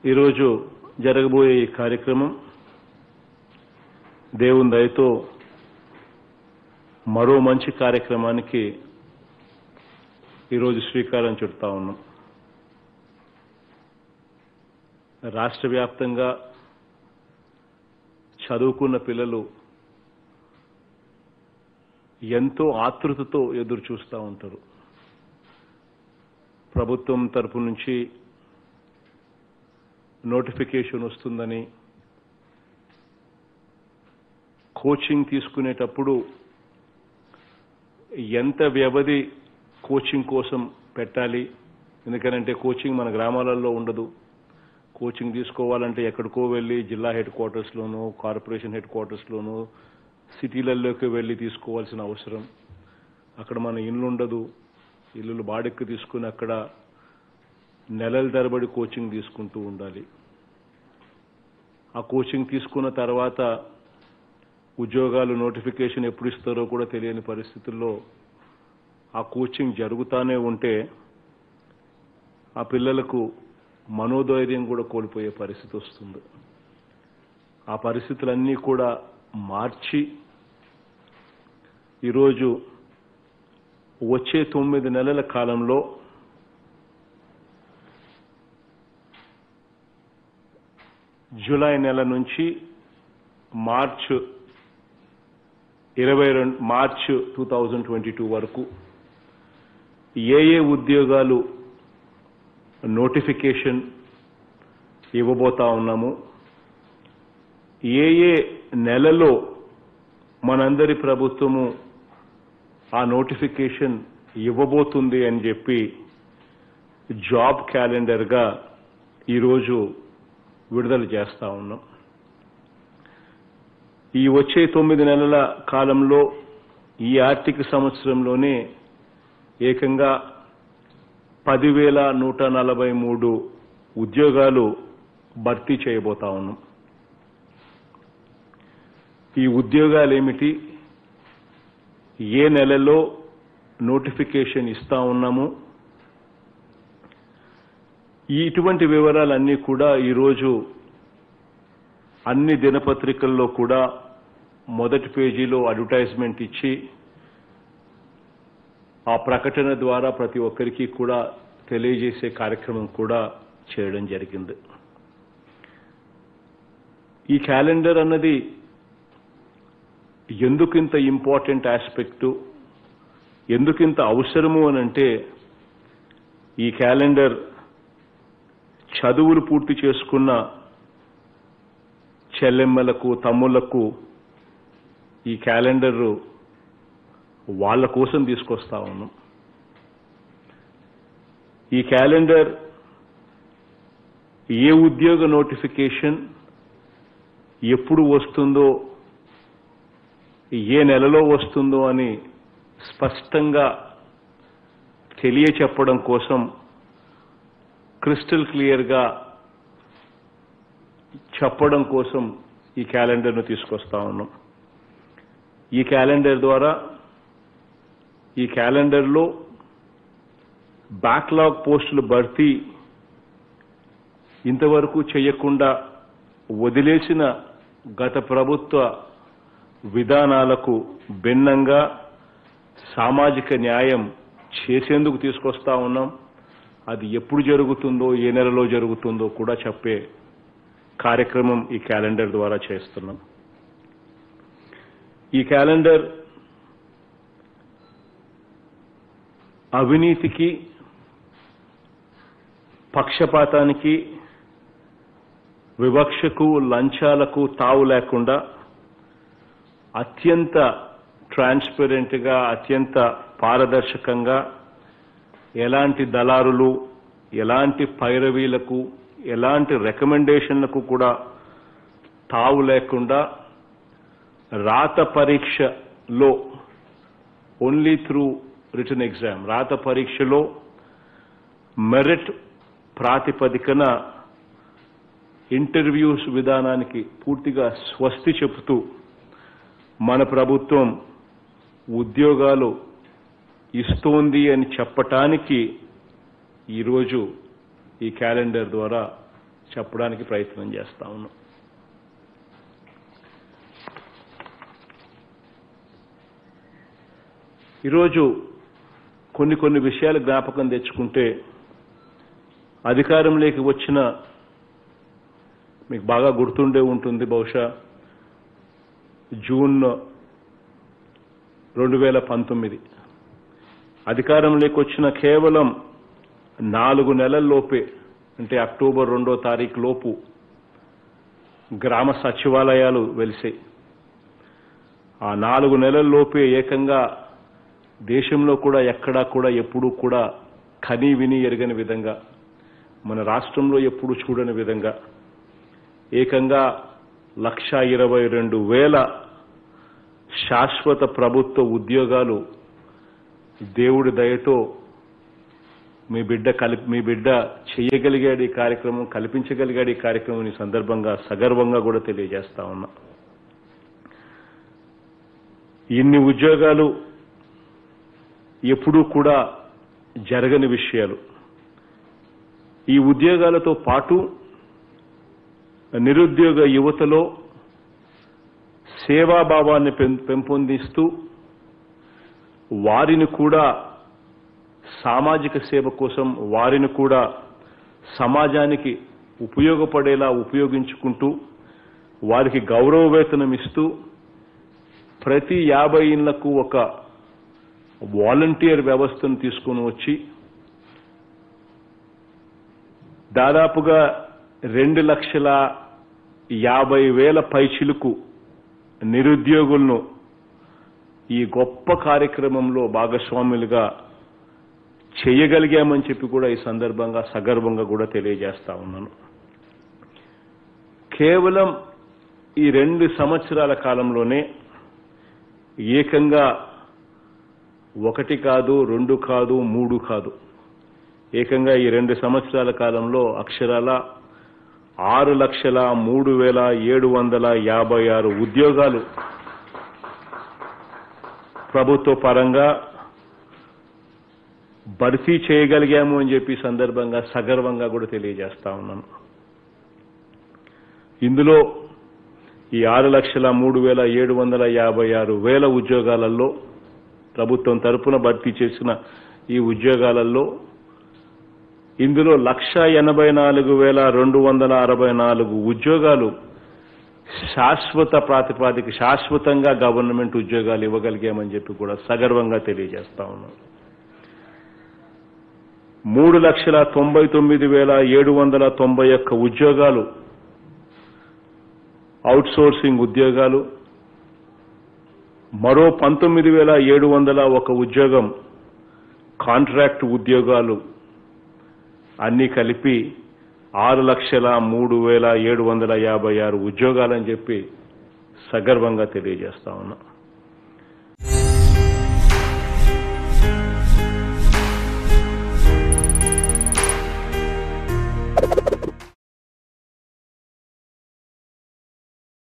ఈరోజు జరగబోయే ఈ కార్యక్రమం దేవుని దయతో మరో మంచి కార్యక్రమానికి ఈరోజు శ్రీకారం చుడతా ఉన్నాం రాష్ట్ర వ్యాప్తంగా చదువుకున్న పిల్లలు ఎంతో ఆతృతతో ఎదురు చూస్తూ ఉంటారు ప్రభుత్వం తరపు నుంచి నోటిఫికేషన్ వస్తుందని కోచింగ్ తీసుకునేటప్పుడు ఎంత వ్యవధి కోచింగ్ కోసం పెట్టాలి ఎందుకనంటే కోచింగ్ మన గ్రామాలలో ఉండదు కోచింగ్ తీసుకోవాలంటే ఎక్కడికో వెళ్ళి జిల్లా హెడ్ క్వార్టర్స్లోనూ కార్పొరేషన్ హెడ్ క్వార్టర్స్లోనూ సిటీలలోకి వెళ్ళి తీసుకోవాల్సిన అవసరం అక్కడ మన ఇల్లు ఉండదు ఇల్లులు బాడెక్కి తీసుకుని అక్కడ నెలల తరబడి కోచింగ్ తీసుకుంటూ ఉండాలి ఆ కోచింగ్ తీసుకున్న తర్వాత ఉద్యోగాలు నోటిఫికేషన్ ఎప్పుడు ఇస్తారో కూడా తెలియని పరిస్థితుల్లో ఆ కోచింగ్ జరుగుతానే ఉంటే ఆ పిల్లలకు మనోధైర్యం కూడా కోల్పోయే పరిస్థితి వస్తుంది ఆ పరిస్థితులన్నీ కూడా మార్చి ఈరోజు వచ్చే తొమ్మిది నెలల కాలంలో జూలై నెల నుంచి మార్చ్ ఇరవై రెండు March two thousand twenty two వరకు ఏ ఏ ఉద్యోగాలు నోటిఫికేషన్ ఇవ్వబోతా ఉన్నాము ఏ ఏ నెలలో మనందరి ప్రభుత్వము ఆ నోటిఫికేషన్ ఇవ్వబోతుంది అని చెప్పి జాబ్ క్యాలెండర్గా ఈరోజు విడుదల చేస్తా ఉన్నాం ఈ వచ్చే తొమ్మిది నెలల కాలంలో ఈ ఆర్థిక సంవత్సరంలోనే ఏకంగా పదివేల నూట నలభై మూడు ఉద్యోగాలు భర్తీ చేయబోతా ఉన్నాం ఈ ఉద్యోగాలు ఏమిటి ఏ నెలలో నోటిఫికేషన్ ఇస్తా ఉన్నాము ఈ ఇటువంటి వివరాలన్నీ కూడా ఈరోజు అన్ని దినపత్రికల్లో కూడా మొదటి పేజీలో అడ్వర్టైజ్మెంట్ ఇచ్చి ఆ ప్రకటన ద్వారా ప్రతి ఒక్కరికి కూడా తెలియజేసే కార్యక్రమం కూడా చేయడం జరిగింది ఈ క్యాలెండర్ అన్నది ఎందుకింత ఇంపార్టెంట్ ఆస్పెక్టు ఎందుకింత అవసరము అని అంటే ఈ క్యాలెండర్ చదువులు పూర్తి చేసుకున్న చెల్లెమ్మలకు తమ్ముళ్లకు ఈ క్యాలెండర్ వాళ్ళ కోసం తీసుకొస్తా ఉన్నాం ఈ క్యాలెండర్ ఏ ఉద్యోగ నోటిఫికేషన్ ఎప్పుడు వస్తుందో ఏ నెలలో వస్తుందో అని స్పష్టంగా తెలియచెప్పడం కోసం క్రిస్టల్ క్లియర్గా చెప్పడం కోసం ఈ క్యాలెండర్ను తీసుకొస్తా ఉన్నాం ఈ క్యాలెండర్ ద్వారా ఈ క్యాలెండర్లో బ్యాక్లాగ్ పోస్టులు భర్తీ ఇంతవరకు చేయకుండా వదిలేసిన గత ప్రభుత్వ విధానాలకు భిన్నంగా సామాజిక న్యాయం చేసేందుకు తీసుకొస్తా ఉన్నాం అది ఎప్పుడు జరుగుతుందో ఏ నెలలో జరుగుతుందో కూడా చెప్పే కార్యక్రమం ఈ క్యాలెండర్ ద్వారా చేస్తున్నాం ఈ క్యాలెండర్ అవినీతికి పక్షపాతానికి వివక్షకు లంచాలకు తావు లేకుండా అత్యంత ట్రాన్స్పరెంట్గా అత్యంత పారదర్శకంగా ఎలాంటి దళారులు ఎలాంటి పైరవీలకు ఎలాంటి రికమెండేషన్లకు కూడా తావు లేకుండా రాత పరీక్షలో ఓన్లీ త్రూ రిటర్న్ ఎగ్జామ్ రాత పరీక్షలో మెరిట్ ప్రాతిపదికన ఇంటర్వ్యూస్ విధానానికి పూర్తిగా స్వస్తి చెబుతూ మన ప్రభుత్వం ఉద్యోగాలు ఇస్తోంది అని చెప్పటానికి ఈరోజు ఈ క్యాలెండర్ ద్వారా చెప్పడానికి ప్రయత్నం చేస్తా ఉన్నాం ఈరోజు కొన్ని కొన్ని విషయాలు జ్ఞాపకం తెచ్చుకుంటే అధికారంలోకి వచ్చిన మీకు బాగా గుర్తుండే ఉంటుంది బహుశా జూన్ రెండు వేల పంతొమ్మిది అధికారంలోకి వచ్చిన కేవలం నాలుగు నెలల్లోపే అంటే అక్టోబర్ రెండో తారీఖు లోపు గ్రామ సచివాలయాలు వెలిసాయి ఆ నాలుగు నెలల్లోపే ఏకంగా దేశంలో కూడా ఎక్కడా కూడా ఎప్పుడూ కూడా కని విని ఎరగని విధంగా మన రాష్ట్రంలో ఎప్పుడు చూడని విధంగా ఏకంగా లక్ష ఇరవై రెండు వేల శాశ్వత ప్రభుత్వ ఉద్యోగాలు దేవుడి దయతో మీ బిడ్డ కలి మీ బిడ్డ చేయగలిగాడు ఈ కార్యక్రమం కల్పించగలిగాడు ఈ కార్యక్రమం ఈ సందర్భంగా సగర్వంగా కూడా తెలియజేస్తా ఉన్నా ఇన్ని ఉద్యోగాలు ఎప్పుడూ కూడా జరగని విషయాలు ఈ ఉద్యోగాలతో పాటు నిరుద్యోగ యువతలో సేవాభావాన్ని పెం- పెంపొందిస్తూ వారిని కూడా సామాజిక సేవ కోసం వారిని కూడా సమాజానికి ఉపయోగపడేలా ఉపయోగించుకుంటూ వారికి గౌరవ వేతనం ఇస్తూ ప్రతి యాభై ఇళ్లకు ఒక వాలంటీర్ వ్యవస్థను తీసుకుని వచ్చి దాదాపుగా రెండు లక్షల యాభై వేల పైచిలుకు నిరుద్యోగులను ఈ గొప్ప కార్యక్రమంలో భాగస్వాములుగా చేయగలిగామని చెప్పి కూడా ఈ సందర్భంగా సగర్వంగా కూడా తెలియజేస్తా ఉన్నాను కేవలం ఈ రెండు సంవత్సరాల కాలంలోనే ఏకంగా ఒకటి కాదు రెండు కాదు మూడు కాదు ఏకంగా ఈ రెండు సంవత్సరాల కాలంలో అక్షరాల ఆరు లక్షల మూడు వేల ఏడు వందల యాభై ఆరు ఉద్యోగాలు ప్రభుత్వ పరంగా భర్తీ చేయగలిగాము అని చెప్పి ఈ సందర్భంగా సగర్వంగా కూడా తెలియజేస్తా ఉన్నాను ఇందులో ఈ ఆరు లక్షల మూడు వేల ఏడు వందల యాభై ఆరు వేల ఉద్యోగాలలో ప్రభుత్వం తరపున భర్తీ చేసిన ఈ ఉద్యోగాలలో ఇందులో లక్ష ఎనభై నాలుగు వేల రెండు వందల అరవై నాలుగు ఉద్యోగాలు శాశ్వత ప్రాతిపాదిక శాశ్వతంగా గవర్నమెంట్ ఉద్యోగాలు ఇవ్వగలిగామని చెప్పి కూడా సగర్వంగా తెలియజేస్తా ఉన్నాం మూడు లక్షల తొంభై తొమ్మిది వేల ఏడు వందల తొంభై ఒక్క ఉద్యోగాలు అవుట్సోర్సింగ్ ఉద్యోగాలు మరో పంతొమ్మిది వేల ఏడు వందల ఒక ఉద్యోగం కాంట్రాక్ట్ ఉద్యోగాలు అన్నీ కలిపి ఆరు లక్షల మూడు వేల ఏడు వందల యాభై ఆరు ఉద్యోగాలని చెప్పి సగర్వంగా తెలియజేస్తా ఉన్నా